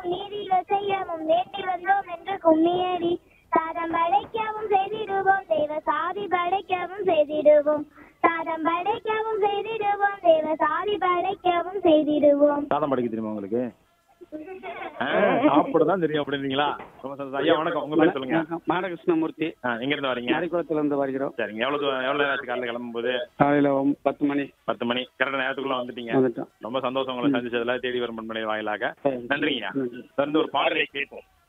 செய்யவும் நீதிகள் செய்யவும் வேண்டி வந்தோம் என்று கும்மியடி சாதம் படைக்கவும் செய்திடுவோம் தெய்வ சாதி படைக்கவும் செய்திடுவோம் சாதம் படைக்கவும் செய்திடுவோம் தெய்வ சாதி படைக்கவும் செய்திடுவோம் சாதம் படிக்க தெரியுமா உங்களுக்கு ஆ, சாப்பிடதான் தெரியும் அப்படின்றீங்களா ரொம்ப சந்தோஷம் ஐயா வணக்கம் உங்க பேர் சொல்லுங்க வணக்கம். மாடகிருஷ்ணமூர்த்தி ஆ, எங்க இருந்து வரீங்க மறைக்குளத்துல இருந்து வருகிறோம் சரிங்க எவ்வளவு தூரம் எவ்வளவு நேரத்துக்கு காலையில கிளம்பும் போது காலையில ஒம்- பத்து மணி பத்து மணி கரெக்ட் நேரத்துக்குள்ள வந்துட்டீங்க வந்துட்டோம் ரொம்ப சந்தோஷம் உங்களை சந்திச்சதுல தேடி வரும் பண்பனை வாயிலாக சரி. நன்றிங்க நன்றி. தொடர்ந்து ஒரு பாடலை கேட்போம்